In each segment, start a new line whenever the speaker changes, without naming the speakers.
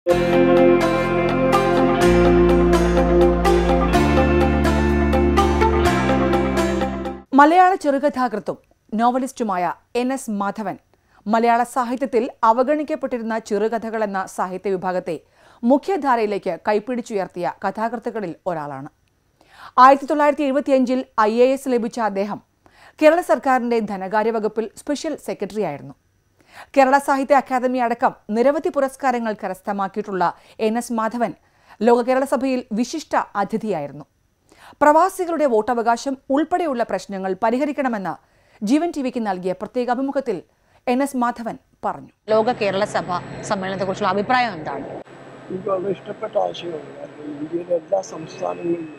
മലയാള ചെറുകഥാകൃത്തും നോവലിസ്റ്റുമായ എൻ എസ് മാധവൻ മലയാള സാഹിത്യത്തിൽ അവഗണിക്കപ്പെട്ടിരുന്ന ചെറുകഥകൾ എന്ന സാഹിത്യ വിഭാഗത്തെ മുഖ്യധാരയിലേക്ക് കൈപ്പിടിച്ചുയർത്തിയ കഥാകൃത്തുക്കളിൽ ഒരാളാണ് ആയിരത്തി തൊള്ളായിരത്തി എഴുപത്തിയഞ്ചിൽ ഐ എ എസ് ലഭിച്ച അദ്ദേഹം കേരള സർക്കാരിന്റെ ധനകാര്യ വകുപ്പിൽ സ്പെഷ്യൽ സെക്രട്ടറി ആയിരുന്നു കേരള സാഹിത്യ അക്കാദമി അടക്കം നിരവധി പുരസ്കാരങ്ങൾ കരസ്ഥമാക്കിയിട്ടുള്ള എൻ എസ് മാധവൻ ലോക കേരള സഭയിൽ വിശിഷ്ട അതിഥിയായിരുന്നു പ്രവാസികളുടെ വോട്ടവകാശം ഉൾപ്പെടെയുള്ള പ്രശ്നങ്ങൾ പരിഹരിക്കണമെന്ന് ജീവൻ ടിവിക്ക് നൽകിയ പ്രത്യേക അഭിമുഖത്തിൽ എൻ എസ് മാധവൻ പറഞ്ഞു
ലോക കേരള സഭ സമ്മേളനത്തെക്കുറിച്ചുള്ള അഭിപ്രായം എന്താണ്
എനിക്ക് വളരെ ഇഷ്ടപ്പെട്ട ആശയമാണ് കാരണം ഇന്ത്യയിലെ എല്ലാ സംസ്ഥാനങ്ങളിലും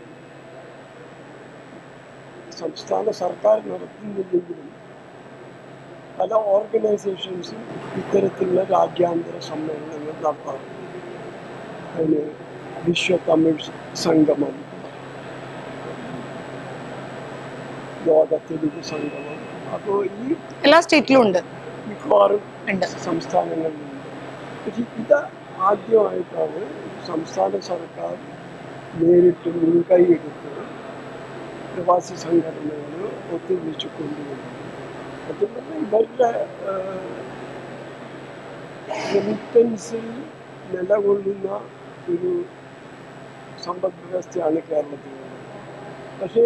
സംസ്ഥാന സർക്കാർ നടത്തുന്നില്ലെങ്കിലും പല ഓർഗനൈസേഷൻസും ഇത്തരത്തിലുള്ള രാജ്യാന്തര സമ്മേളനങ്ങൾ നടത്താറുണ്ട് അതിന് വിശ്വ തമിഴ് സംഗമം ലോക തെലുങ്ക് സംഗമം അപ്പോൾ ഈ
എല്ലാ സ്റ്റേറ്റിലും ഉണ്ട്
മിക്കവാറും
ഉണ്ട്
സംസ്ഥാനങ്ങളിലുണ്ട് പക്ഷെ ഇത് ആദ്യമായിട്ടാണ് സംസ്ഥാന സർക്കാർ നേരിട്ട് മുൻകൈ എടുത്ത് പ്രവാസി സംഘടനകൾ ഒത്തുവിളിച്ച് കൊണ്ടുവരുന്നത് അതുകൊണ്ട് ഇവരുടെ റെമിറ്റൻസിൽ നിലകൊള്ളുന്ന ഒരു സമ്പദ് വ്യവസ്ഥയാണ് കേരളത്തിലുള്ളത് പക്ഷേ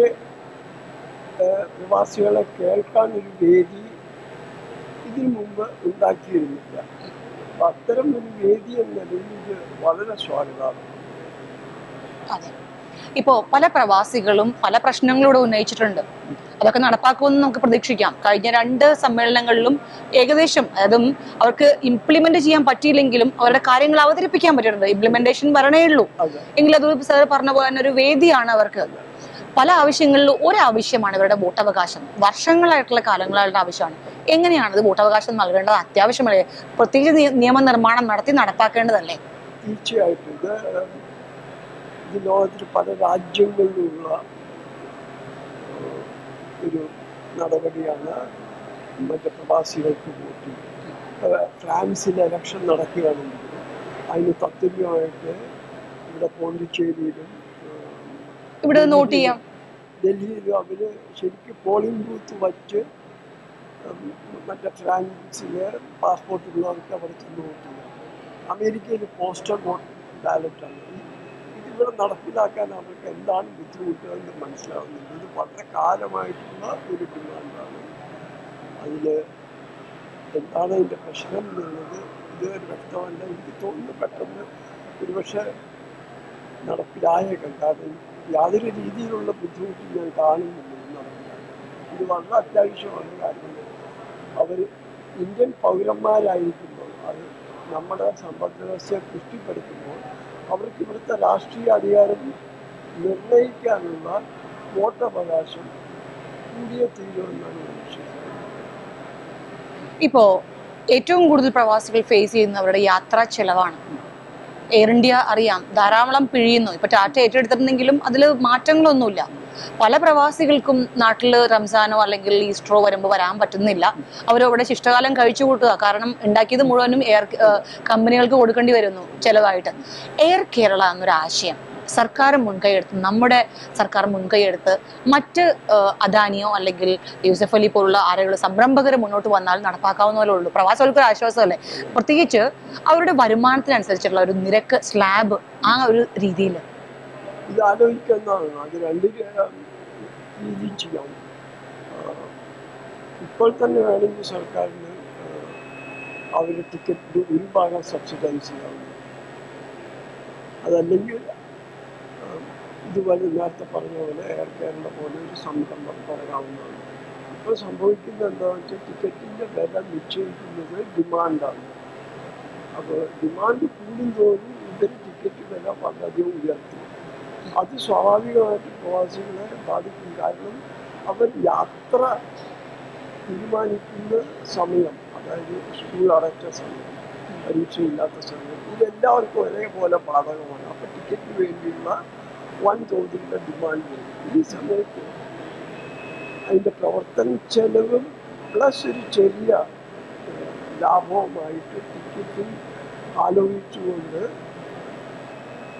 ഏഹ്, പ്രവാസികളെ കേൾക്കാൻ ഒരു വേദി ഇതിനു മുമ്പ് ഉണ്ടാക്കിയിരുന്നില്ല അപ്പൊ അത്തരം ഒരു വേദി എന്ന നിലയിൽ ഇത് വളരെ സ്വാഗതാർഹം
അതെ ഇപ്പോ പല പ്രവാസികളും പല പ്രശ്നങ്ങളൂടെ ഉന്നയിച്ചിട്ടുണ്ട് അതൊക്കെ നടപ്പാക്കുമെന്ന് നമുക്ക് പ്രതീക്ഷിക്കാം കഴിഞ്ഞ രണ്ട് സമ്മേളനങ്ങളിലും ഏകദേശം അതും അവർക്ക് ഇംപ്ലിമെന്റ് ചെയ്യാൻ പറ്റിയില്ലെങ്കിലും അവരുടെ കാര്യങ്ങൾ അവതരിപ്പിക്കാൻ പറ്റിയിട്ടുണ്ട് ഇംപ്ലിമെന്റേഷൻ വരണേ ഉള്ളൂ
അതെ
എങ്കിലും അത് സാർ പറഞ്ഞ പോലെ തന്നെ ഒരു വേദിയാണ് അവർക്ക് പല ആവശ്യങ്ങളിലും ഒരു ആവശ്യമാണ് ഇവരുടെ വോട്ടവകാശം വർഷങ്ങളായിട്ടുള്ള കാലങ്ങളായിട്ടുള്ള ആവശ്യമാണ് എങ്ങനെയാണ് ഇത് വോട്ടവകാശം നൽകേണ്ടത് അത്യാവശ്യമല്ലേ പ്രത്യേകിച്ച് നിയ- നിയമനിർമ്മാണം നടത്തി നടപ്പാക്കേണ്ടതല്ലേ
തീർച്ചയായിട്ടും ഇത് ഇത് ലോകത്തിൽ പല രാജ്യങ്ങളിലുള്ള ഏഹ്, ഒരു നടപടിയാണ് മറ്റു പ്രവാസികൾക്ക് വോട്ട് ഏഹ്, ഫ്രാൻസിൽ ഇലക്ഷൻ നടക്കുകയാണെങ്കിൽ അതിന് തത്തുല്യമായിട്ട് ഇവിടെ പോണ്ടിച്ചേരിയിലും ഏഹ്,
ഇവിടെ നോട്ട് ചെയ്യാം
ഡൽഹിയിലും അവര് ശരിക്കും പോളിംഗ് ബൂത്ത് വച്ച് ഉം, മറ്റേ ഫ്രാൻസിലെ പാസ്പോർട്ട് ഉള്ളവർക്ക് അവിടെ ചെന്ന് വോട്ട് ചെയ്യാം അമേരിക്കയിൽ പോസ്റ്റൽ വോട്ട് ബാലറ്റാണ് ഇതിവിടെ നടപ്പിലാക്കാൻ അവർക്ക് എന്താണ് ബുദ്ധിമുട്ട് എന്ന് മനസ്സിലാവുന്നില്ല ഇത് വളരെ കാലമായിട്ടുള്ള ഒരു ഡിമാൻഡാണ് അതിൽ എന്താണ് അതിൻ്റെ പ്രശ്നം എന്നുള്ളത് ഇതുവരെ വ്യക്തമല്ല എനിക്ക് തോന്നുന്നു പെട്ടെന്ന് ഒരുപക്ഷെ നടപ്പിലായേക്കാം കാരണം യാതൊരു രീതിയിലുള്ള ബുദ്ധിമുട്ടും ഞാൻ കാണുന്നില്ല ഇത് നടപ്പിലാക്കാൻ ഇത് വളരെ അത്യാവശ്യമാണ് കാരണം അവർ ഇന്ത്യൻ പൗരന്മാരായിരിക്കുമ്പോൾ അത് നമ്മുടെ സമ്പദ് വ്യവസ്ഥയെ പുഷ്ടിപ്പെടുത്തുമ്പോൾ അവർക്ക് ഇവിടുത്തെ രാഷ്ട്രീയ അധികാരം നിർണ്ണയിക്കാനുള്ള വോട്ടവകാശം കൂടിയേ തീരുമെന്നാണ് ഞാൻ വിശ്വസിക്കുന്നത്
ഇപ്പോ ഏറ്റവും കൂടുതൽ പ്രവാസികൾ ഫേസ് ചെയ്യുന്ന അവരുടെ യാത്രാ ചെലവാണ് എയർ ഇന്ത്യ അറിയാം ധാരാളം പിഴിയുന്നു ഇപ്പൊ ടാറ്റ ഏറ്റെടുത്തിട്ടുണ്ടെങ്കിലും അതിൽ മാറ്റങ്ങളൊന്നുമില്ല പല പ്രവാസികൾക്കും നാട്ടിൽ റംസാനോ അല്ലെങ്കിൽ ഈസ്റ്ററോ വരുമ്പോൾ വരാൻ പറ്റുന്നില്ല അവരവിടെ ശിഷ്ടകാലം കഴിച്ചു കൂട്ടുക കാരണം ഉണ്ടാക്കിയത് മുഴുവനും എയർ കമ്പനികൾക്ക് കൊടുക്കേണ്ടി വരുന്നു ചെലവായിട്ട് എയർ കേരള എന്നൊരു ആശയം സർക്കാർ മുൻകൈയെടുത്ത് നമ്മുടെ സർക്കാർ മുൻകൈയെടുത്ത് മറ്റ് ആ, അദാനിയോ അല്ലെങ്കിൽ യൂസഫ് അലി പോലുള്ള ആരെങ്കിലും സംരംഭകർ മുന്നോട്ട് വന്നാൽ നടപ്പാക്കാവുന്നതേ ഉള്ളൂ പ്രവാസികൾക്ക് ഒരു ആശ്വാസമല്ലേ പ്രത്യേകിച്ച് അവരുടെ വരുമാനത്തിനനുസരിച്ചുള്ള ഒരു നിരക്ക് സ്ലാബ് ആ ഒരു രീതിയിൽ
ഇത് ആലോചിക്കുന്നതാണ് അത് രണ്ട് രീതി ചെയ്യാം ആ, ഇപ്പോൾ തന്നെ വേണമെങ്കിൽ സർക്കാരിന് അവർ ടിക്കറ്റ് ഒരു ഭാഗം സബ്സിഡൈസ് ചെയ്യാവുന്നു അതല്ലെങ്കിൽ ആ, ഇതുപോലെ നേരത്തെ പറഞ്ഞ പോലെ എയർ കേരള പോലെ ഒരു സംരംഭം തുടങ്ങാവുന്നതാണ് ഇപ്പോൾ സംഭവിക്കുന്നത് എന്താണെന്ന് വെച്ചാൽ ടിക്കറ്റിൻ്റെ വില നിശ്ചയിക്കുന്നത് ഡിമാൻഡാണ് അപ്പോൾ ഡിമാൻഡ് കൂടുന്തോറും ഇവർ ടിക്കറ്റ് വില വളരെയധികം ഉയർത്തി അത് സ്വാഭാവികമായിട്ട് പ്രവാസികളെ ബാധിക്കും കാരണം അവർ യാത്ര തീരുമാനിക്കുന്ന സമയം അതായത് സ്കൂൾ അടച്ച സമയം പരീക്ഷയില്ലാത്ത സമയം ഇതെല്ലാവർക്കും ഒരേപോലെ ബാധകമാണ് അപ്പോൾ ടിക്കറ്റിന് വേണ്ടിയുള്ള വൻ തോതിലുള്ള ഡിമാൻഡ് വരും ഈ സമയത്ത് അതിൻ്റെ പ്രവർത്തന ചെലവും പ്ലസ് ഒരു ചെറിയ ഏഹ്, ലാഭവുമായിട്ട് ടിക്കറ്റും ആലോചിച്ചുകൊണ്ട്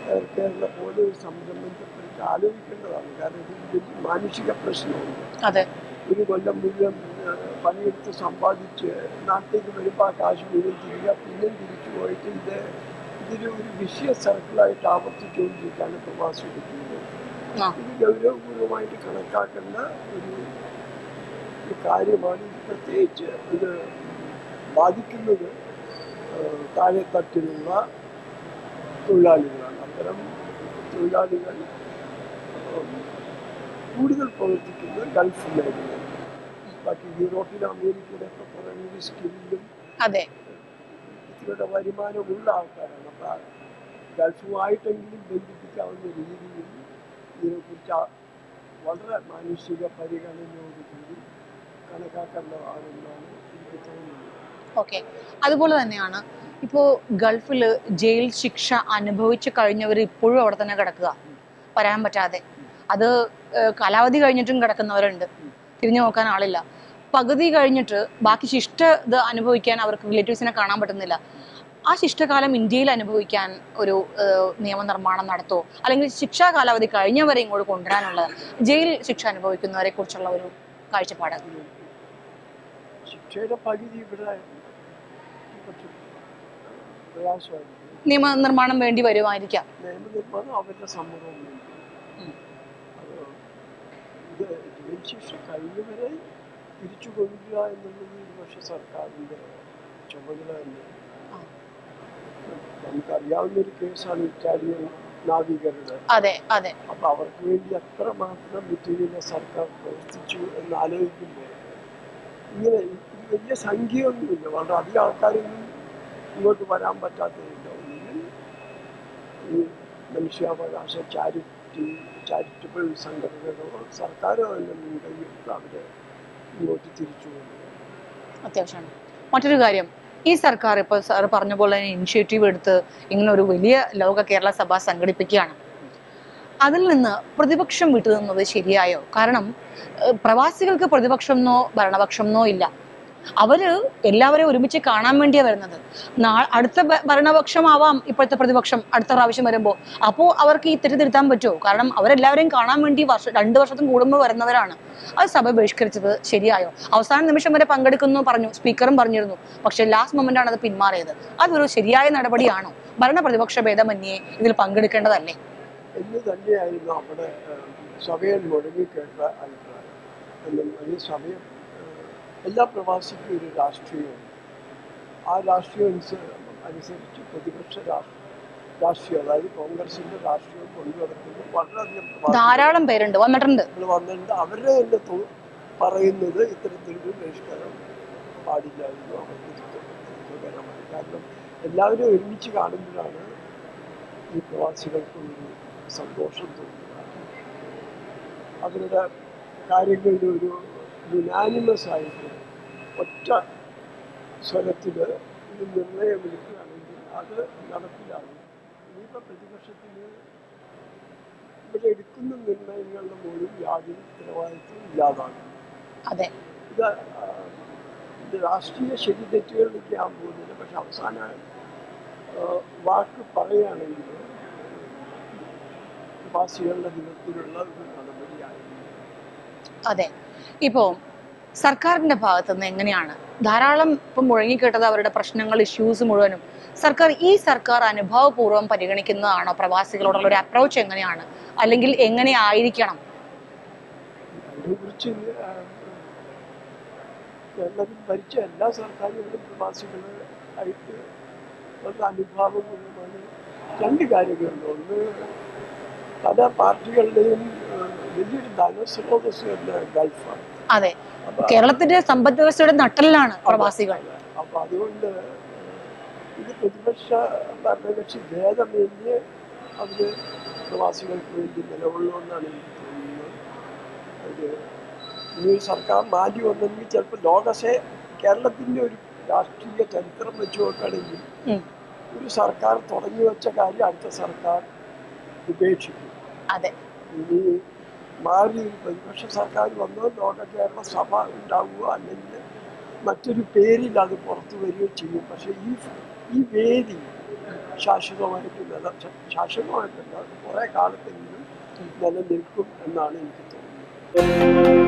എയർ കേരള പോലെ ഒരു സംരംഭത്തെക്കുറിച്ച് ആലോചിക്കേണ്ടതാണ് കാരണം ഇത് വലിയ മാനുഷിക പ്രശ്നമുണ്ട്
അതെ
ഒരു കൊല്ലം മുഴുവൻ ആ, പണിയെടുത്ത് സമ്പാദിച്ച് നാട്ടിലേക്ക് വരുമ്പോൾ ആ കാശ് മുഴുവൻ തിരികെ പിന്നെ തിരിച്ചു പോയിട്ട് ഇത് ഇതൊരു ഒരു വിഷയ സർക്കിളായിട്ട് ആവർത്തിച്ചുകൊണ്ടിരിക്കുകയാണ് പ്രവാസി കുട്ടികൾ
ആ.
ഇത് ഗൗരവപൂർവമായിട്ട് കണക്കാക്കേണ്ട ഒരു ഒരു കാര്യമാണ് ഇത് പ്രത്യേകിച്ച് ഇത് ബാധിക്കുന്നത് ആ, താഴെത്തട്ടിലുള്ള തൊഴിലാളികളാണ് അത്തരം തൊഴിലാളികൾ ഉം, കൂടുതൽ പ്രവർത്തിക്കുന്നത് ഗൾഫ് മേഖലയിൽ ബാക്കി യൂറോപ്പിലും അമേരിക്കയിലൊക്കെ പറയുന്നത് സ്കില്ലും
അതെ
ഇവരുടെ വരുമാനമുള്ള ആൾക്കാരാണ് അപ്പം ആ ഗൾഫുമായിട്ടെങ്കിലും ബന്ധിപ്പിക്കാവുന്ന രീതിയിൽ ഇതിനെക്കുറിച്ച് ആ വളരെ മാനുഷിക പരിഗണനയോടുകൂടി കണക്കാക്കേണ്ടതാണെന്നാണ് എനിക്ക് തോന്നുന്നത്
ഓക്കെ അതുപോലെ തന്നെയാണ് ഇപ്പോൾ ഗൾഫിൽ ജയിൽ ശിക്ഷ അനുഭവിച്ചു കഴിഞ്ഞവർ ഇപ്പോഴും അവിടെ തന്നെ കിടക്കുക വരാൻ പറ്റാതെ അത് ഏഹ്, കാലാവധി കഴിഞ്ഞിട്ടും കിടക്കുന്നവരുണ്ട് തിരിഞ്ഞു നോക്കാൻ ആളില്ല പകുതി കഴിഞ്ഞിട്ട് ബാക്കി ശിഷ്ട ഇത് അനുഭവിക്കാൻ അവർക്ക് റിലേറ്റീവ്സിനെ കാണാൻ പറ്റുന്നില്ല ആ ശിഷ്ടകാലം ഇന്ത്യയിൽ അനുഭവിക്കാൻ ഒരു ഏഹ്, നിയമനിർമ്മാണം നടത്തോ അല്ലെങ്കിൽ ശിക്ഷാ കാലാവധി കഴിഞ്ഞവരെ ഇങ്ങോട്ട് കൊണ്ടുവരാനുള്ള ജയിൽ ശിക്ഷ അനുഭവിക്കുന്നവരെ കുറിച്ചുള്ള ഒരു കാഴ്ചപ്പാട്
ശിക്ഷയുടെ പകുതി ഇവിടെ കുറച്ച് പ്രയാസമായിരിക്കും
നിയമനിർമ്മാണം വേണ്ടി വരുമായിരിക്കാം
നിയമനിർമ്മാണം അവരുടെ സമ്മതവും വേണ്ടി
ഉം.
അത് ഇത് ജയിൽ ശിക്ഷ കഴിഞ്ഞവരെ തിരിച്ചു കൊണ്ടുവരിക എന്നുള്ളത് ഒരു പക്ഷെ സർക്കാരിൻ്റെ ചുമതല തന്നെയാണ്
ആ.
നമുക്കറിയാവുന്ന ഒരു കേസാണ് ഇറ്റാലിയൻ നാവികരുടെ
അതെ അതെ
അപ്പോൾ അവർക്ക് വേണ്ടി എത്ര മാത്രം മെറ്റീരിയൽ സർക്കാർ പ്രവർത്തിച്ചു എന്ന് ആലോചിക്കുമ്പോൾ ഇങ്ങനെ ഇത് വലിയ സംഖ്യയൊന്നുമില്ല വളരെ അധികം ആൾക്കാരൊന്നും ഇങ്ങോട്ട് വരാൻ പറ്റാത്തതില്ല ഒന്നുകിൽ ഈ മനുഷ്യാവകാശ ചാരിറ്റി ചാരിറ്റബിൾ സംഘടനകളോ സർക്കാരോ തന്നെ മുൻകൈയെടുത്ത് അവരെ ഇങ്ങോട്ട് തിരിച്ചു കൊണ്ടുവരും
അത്യാവശ്യമാണ് മറ്റൊരു കാര്യം ഈ സർക്കാർ ഇപ്പോൾ സാർ പറഞ്ഞ പോലെ തന്നെ ഇനിഷ്യേറ്റീവ് എടുത്ത് ഇങ്ങനെ ഒരു വലിയ ലോക കേരള സഭ സംഘടിപ്പിക്കുകയാണ് അതിൽ നിന്ന് പ്രതിപക്ഷം വിട്ടുനിന്നത് ശരിയായോ കാരണം ഏഹ്, പ്രവാസികൾക്ക് പ്രതിപക്ഷമെന്നോ ഭരണപക്ഷമെന്നോ ഇല്ല അവര് എല്ലാവരെയും ഒരുമിച്ച് കാണാൻ വേണ്ടിയാണ് വരുന്നത് നാ അടുത്ത ഭ- ഭരണപക്ഷമാവാം ഇപ്പോഴത്തെ പ്രതിപക്ഷം അടുത്ത പ്രാവശ്യം വരുമ്പോൾ അപ്പോൾ അവർക്ക് ഈ തെറ്റ് തിരുത്താൻ പറ്റുമോ കാരണം അവരെല്ലാവരെയും കാണാൻ വേണ്ടി വർഷം രണ്ട് വർഷത്തും കൂടുമ്പോൾ വരുന്നവരാണ് അത് സഭ ബഹിഷ്കരിച്ചത് ശരിയായോ അവസാന നിമിഷം വരെ പങ്കെടുക്കുന്നു പറഞ്ഞു സ്പീക്കറും പറഞ്ഞിരുന്നു പക്ഷെ ലാസ്റ്റ് മൊമെന്റ് ആണ് അത് പിന്മാറിയത് അതൊരു ശരിയായ നടപടിയാണോ ഭരണ പ്രതിപക്ഷ ഭേദമന്യേ ഇതിൽ പങ്കെടുക്കേണ്ടതല്ലേ
എന്ന് തന്നെയായിരുന്നു അവിടെ ഏഹ്, സഭയിൽ മുടങ്ങിക്കേട്ട അഭിപ്രായം എന്നും ഈ സഭയിൽ ഏഹ്, എല്ലാ പ്രവാസിക്കും ഒരു രാഷ്ട്രീയമുണ്ട് ആ രാഷ്ട്രീയം അനുസ- അനുസരിച്ച് പ്രതിപക്ഷ രാഷ്ട്രീയ രാഷ്ട്രീയം അതായത് കോൺഗ്രസിന്റെ രാഷ്ട്രീയം കൊണ്ടുനടക്കുന്നത് വളരെയധികം പ്രവാസികൾ
ധാരാളം പേരുണ്ട് വന്നിട്ടുണ്ട്
ഇവിടെ വന്നിട്ട് അവരുടെ തന്നെ തോ- പറയുന്നത് ഇത്തരത്തിലൊരു പരിഷ്കാരം പാടില്ലായിരുന്നു അവർക്ക് ദുഃഖകരമായി കാരണം എല്ലാവരും ഒരുമിച്ച് കാണുമ്പോഴാണ് ഈ പ്രവാസികൾക്ക് ഒരു സന്തോഷം തോന്നുക അവരുടെ കാര്യങ്ങളിൽ ഒരു യുനാനിമസ് ആയിട്ട് ഒറ്റ സ്വരത്തിൽ ഒരു നിർണയമെടുക്കുകയാണെങ്കിൽ അത് നടപ്പിലാകും ഇനിയിപ്പോൾ പ്രതിപക്ഷത്തിന് ഇവിടെ എടുക്കുന്ന നിർണയങ്ങളുടെ പോലും യാതൊരു ഉത്തരവാദിത്വം ഇല്ലാതാകും
അതെ
ഇത് ആ, ഇത് രാഷ്ട്രീയ ശരി തെറ്റുകളിലേക്ക് ആകാൻ പോകുന്നില്ല പക്ഷെ അവസാന ആ, വാക്ക് പറയുകയാണെങ്കിൽ പ്രവാസികളുടെ ദിനത്തിലുള്ള ഒരു നടപടിയായിരുന്നു
അതെ ഇപ്പോ സർക്കാരിന്റെ ഭാഗത്തു നിന്ന് എങ്ങനെയാണ് ധാരാളം ഇപ്പം മുഴങ്ങിക്കേട്ടത് അവരുടെ പ്രശ്നങ്ങൾ ഇഷ്യൂസ് മുഴുവനും സർക്കാർ ഈ സർക്കാർ അനുഭവപൂർവ്വം പരിഗണിക്കുന്നതാണോ പ്രവാസികളോടുള്ള ഒരു അപ്രോച്ച് എങ്ങനെയാണ് അല്ലെങ്കിൽ എങ്ങനെ ആയിരിക്കണം
അതിനെക്കുറിച്ച് ആ, കേരളത്തിൽ ഭരിച്ച എല്ലാ സർക്കാരുകളും പ്രവാസികളെ ആയിട്ട് വളരെ അനുഭാവപൂർവ്വമാണ് രണ്ട് കാര്യങ്ങളുണ്ട് ഒന്ന് പല പാർട്ടികളുടെയും ആ, വലിയൊരു ധനസ്രോതസ് തന്നെ ഗൾഫാണ്
അതെ
അപ്പൊ
കേരളത്തിന്റെ സമ്പദ് വ്യവസ്ഥയുടെ നട്ടലിലാണ് പ്രവാസികൾ
അപ്പൊ അതുകൊണ്ട് ഇത് പ്രതിപക്ഷ ഭരണകക്ഷി ഭേദമന്യേ അവര് പ്രവാസികൾക്ക് വേണ്ടി നിലകൊള്ളുമെന്നാണ് എനിക്ക് തോന്നുന്നത് അത് ഇനി ഒരു സർക്കാർ മാറ്റി വന്നെങ്കിൽ ചിലപ്പോൾ ലോകസേ കേരളത്തിന്റെ ഒരു രാഷ്ട്രീയ ചരിത്രം വെച്ച് നോക്കുകയാണെങ്കിൽ
ഉം.
ഒരു സർക്കാർ തുടങ്ങി വെച്ച കാര്യം അടുത്ത സർക്കാർ ഉപേക്ഷിക്കും
അതെ
ഇനി മാറി ഒരു പ്രതിപക്ഷ സർക്കാർ വന്നോ ലോക കേരള സഭ ഉണ്ടാവുക അല്ലെങ്കിൽ മറ്റൊരു പേരിൽ അത് പുറത്തു വരികയോ ചെയ്യും പക്ഷെ ഈ ഈ വേദി ശാശ്വതമായിട്ട് നില ശാശ്വതമായിട്ടല്ല അത് കുറേ കാലത്തെങ്കിലും നിലനിൽക്കും എന്നാണ് എനിക്ക് തോന്നുന്നത്